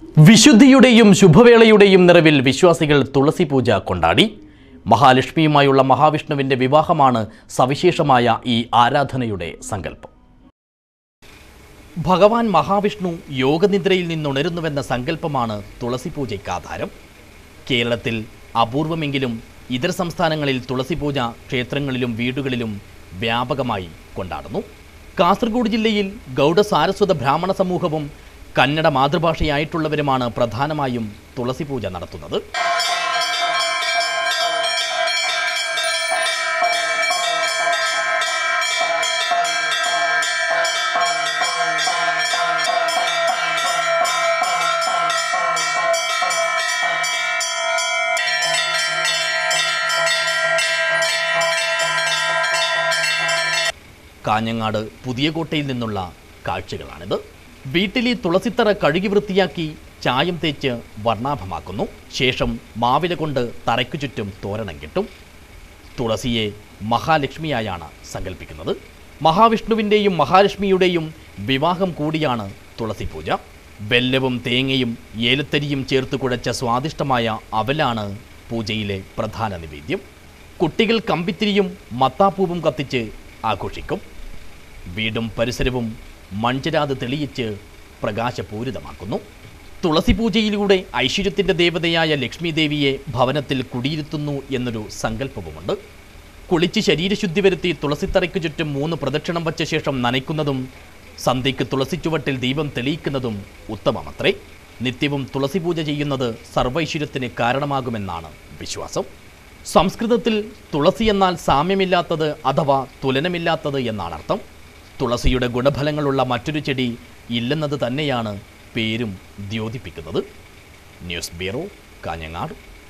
വിശുദ്ധിയുടെയും ശുഭവേളയുടെയും നിറവിൽ വിശ്വാസികൾ തുളസി പൂജ കൊണ്ടാടി മഹാലക്ഷ്മിയുമായുള്ള മഹാവിഷ്ണുവിൻ്റെ വിവാഹമാണ് സവിശേഷമായ ഈ ആരാധനയുടെ സങ്കല്പം ഭഗവാൻ മഹാവിഷ്ണു യോഗനിദ്രയിൽ നിന്നുണരുന്നുവെന്ന സങ്കല്പമാണ് തുളസി പൂജയ്ക്ക് ആധാരം കേരളത്തിൽ അപൂർവമെങ്കിലും ഇതര സംസ്ഥാനങ്ങളിൽ തുളസി പൂജ ക്ഷേത്രങ്ങളിലും വീടുകളിലും വ്യാപകമായി കൊണ്ടാടുന്നു കാസർഗോഡ് ജില്ലയിൽ ഗൗഡ സാരസ്വത ബ്രാഹ്മണ സമൂഹവും കന്നഡ മാതൃഭാഷയായിട്ടുള്ളവരുമാണ് പ്രധാനമായും തുളസി പൂജ നടത്തുന്നത് കാഞ്ഞങ്ങാട് പുതിയ കോട്ടയിൽ നിന്നുള്ള കാഴ്ചകളാണിത് വീട്ടിലെ തുളസിത്തറ കഴുകി വൃത്തിയാക്കി ചായം തേച്ച് വർണ്ണാഭമാക്കുന്നു ശേഷം മാവില കൊണ്ട് തറയ്ക്കു ചുറ്റും തോരണം കിട്ടും തുളസിയെ മഹാലക്ഷ്മിയായാണ് സങ്കല്പിക്കുന്നത് മഹാവിഷ്ണുവിൻ്റെയും മഹാലക്ഷ്മിയുടെയും വിവാഹം കൂടിയാണ് തുളസി പൂജ വെല്ലവും തേങ്ങയും ഏലത്തരിയും ചേർത്ത് കുഴച്ച സ്വാദിഷ്ടമായ അവലാണ് പൂജയിലെ പ്രധാന നിവേദ്യം കുട്ടികൾ കമ്പിത്തിരിയും മത്താപ്പൂവും കത്തിച്ച് ആഘോഷിക്കും വീടും പരിസരവും മൺചരാത് തെളിയിച്ച് പ്രകാശപൂരിതമാക്കുന്നു തുളസി പൂജയിലൂടെ ഐശ്വര്യത്തിൻ്റെ ദേവതയായ ലക്ഷ്മി ദേവിയെ ഭവനത്തിൽ കുടിയിരുത്തുന്നു എന്നൊരു സങ്കല്പവുമുണ്ട് കുളിച്ച് ശരീരശുദ്ധി വരുത്തി തുളസിത്തറയ്ക്ക് ചുറ്റും മൂന്ന് പ്രദക്ഷിണം വച്ച ശേഷം നനയ്ക്കുന്നതും സന്ധ്യയ്ക്ക് തുളസിച്ചുവട്ടിൽ ദീപം തെളിയിക്കുന്നതും ഉത്തമമത്രേ നിത്യവും തുളസി പൂജ ചെയ്യുന്നത് സർവൈശ്വര്യത്തിന് കാരണമാകുമെന്നാണ് വിശ്വാസം സംസ്കൃതത്തിൽ തുളസി എന്നാൽ സാമ്യമില്ലാത്തത് അഥവാ തുലനമില്ലാത്തത് എന്നാണ് അർത്ഥം തുളസിയുടെ ഗുണഫലങ്ങളുള്ള മറ്റൊരു ചെടി ഇല്ലെന്നത് തന്നെയാണ് പേരും ദ്യോതിപ്പിക്കുന്നത് ന്യൂസ് ബ്യൂറോ കാഞ്ഞങ്ങാട്